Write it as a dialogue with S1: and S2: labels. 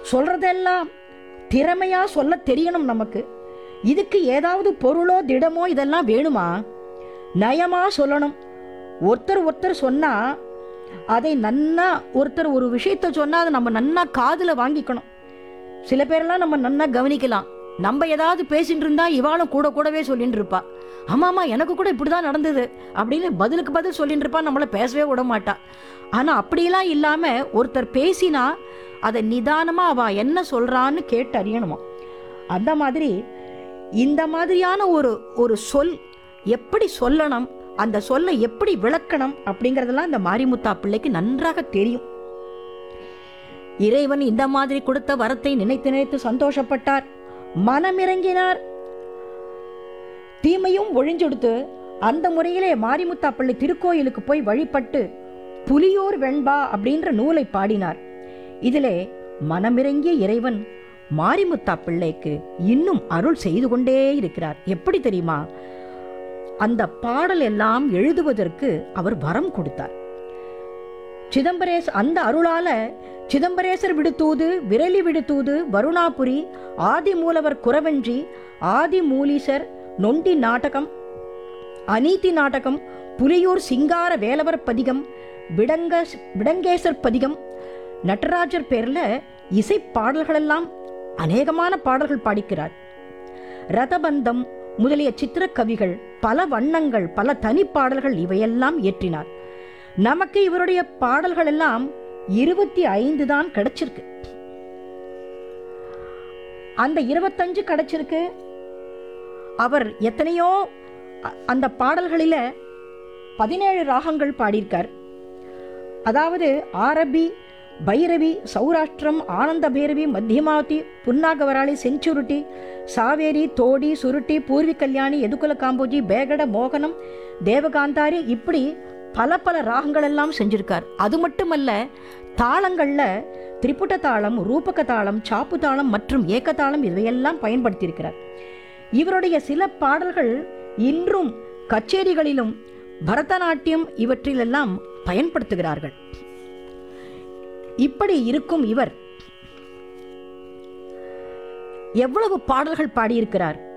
S1: சொல்றதெல்லாம் திறமையா சொல்ல தெரியணும் நமக்கு இதுக்கு ஏதாவது பொருளோ திடமோ இதெல்லாம் வேணுமா நயமா சொல்லணும் ஒருத்தர் ஒருத்தர் சொன்னா அதை நன்னா ஒருத்தர் ஒரு விஷயத்த சொன்னா அதை நம்ம நன்னா காதுல வாங்கிக்கணும் சில பேரெல்லாம் நம்ம நன்னா கவனிக்கலாம் நம்ம ஏதாவது பேசிட்டு இருந்தா இவாளும் கூட கூடவே சொல்லிட்டு இருப்பா ஆமாமா எனக்கு கூட இப்படிதான் நடந்தது அப்படின்னு பதிலுக்கு பதில் சொல்லிட்டு இருப்பா நம்மள பேசவே விட மாட்டா ஆனா அப்படியெல்லாம் இல்லாம ஒருத்தர் பேசினா அதை நிதானமா அவ என்ன சொல்றான்னு கேட்டு அறியணுமா அந்த மாதிரி இந்த மாதிரியான ஒரு ஒரு சொல் எப்படி சொல்லணும் அந்த சொல்லை எப்படி விளக்கணும் அப்படிங்கறதெல்லாம் இந்த மாரிமுத்தா பிள்ளைக்கு நன்றாக தெரியும் இறைவன் இந்த மாதிரி கொடுத்த வரத்தை நினைத்து நினைத்து சந்தோஷப்பட்டார் மனமிறங்கினார் தீமையும் ஒழிஞ்செடுத்து அந்த முறையிலே மாரிமுத்தா பிள்ளை திருக்கோயிலுக்கு போய் வழிபட்டு புலியோர் வெண்பா அப்படின்ற நூலை பாடினார் இதிலே மனமிறங்கிய இறைவன் மாரிமுத்தா பிள்ளைக்கு இன்னும் அருள் செய்து கொண்டே இருக்கிறார் எப்படி தெரியுமா அந்த பாடல் எல்லாம் எழுதுவதற்கு அவர் வரம் கொடுத்தார் சிதம்பரேஸ் அந்த அருளால சிதம்பரேசர் விடுத்தூது விரலி விடுத்தூது வருணாபுரி ஆதி மூலவர் குறவஞ்சி ஆதி மூலீசர் நொண்டி நாடகம் அநீதி நாடகம் புலியூர் சிங்கார வேலவர் பதிகம் விடங்க விடங்கேசர் பதிகம் நடராஜர் பேர்ல இசை பாடல்களெல்லாம் அநேகமான பாடல்கள் பாடிக்கிறார் ரதபந்தம் முதலிய சித்திர கவிகள் பல வண்ணங்கள் பல தனிப்பாடல்கள் இவையெல்லாம் இயற்றினார் நமக்கு இவருடைய பாடல்கள் எல்லாம் இருபத்தி ஐந்து தான் கிடைச்சிருக்கு அந்த இருபத்தஞ்சு கிடைச்சிருக்கு அவர் எத்தனையோ அ- அந்த பாடல்களில பதினேழு ராகங்கள் பாடியிருக்கார் அதாவது ஆரபி பைரவி சௌராஷ்டிரம் ஆனந்த பைரவி மத்தியமாவதி புன்னாகவராளி செஞ்சுருட்டி சாவேரி தோடி சுருட்டி பூர்வி கல்யாணி எதுகுல காம்போஜி பேகட மோகனம் தேவகாந்தாரி இப்படி பல பல ராகங்கள் எல்லாம் செஞ்சிருக்கார் அது மட்டுமல்ல தாளங்கள்ல திரிபுட தாளம் ரூபக தாளம் சாப்பு தாளம் மற்றும் ஏக்க தாளம் இவையெல்லாம் பயன்படுத்தியிருக்கிறார் இவருடைய சில பாடல்கள் இன்றும் கச்சேரிகளிலும் பரதநாட்டியம் இவற்றிலெல்லாம் பயன்படுத்துகிறார்கள் இப்படி இருக்கும் இவர் எவ்வளவு பாடல்கள் பாடியிருக்கிறார்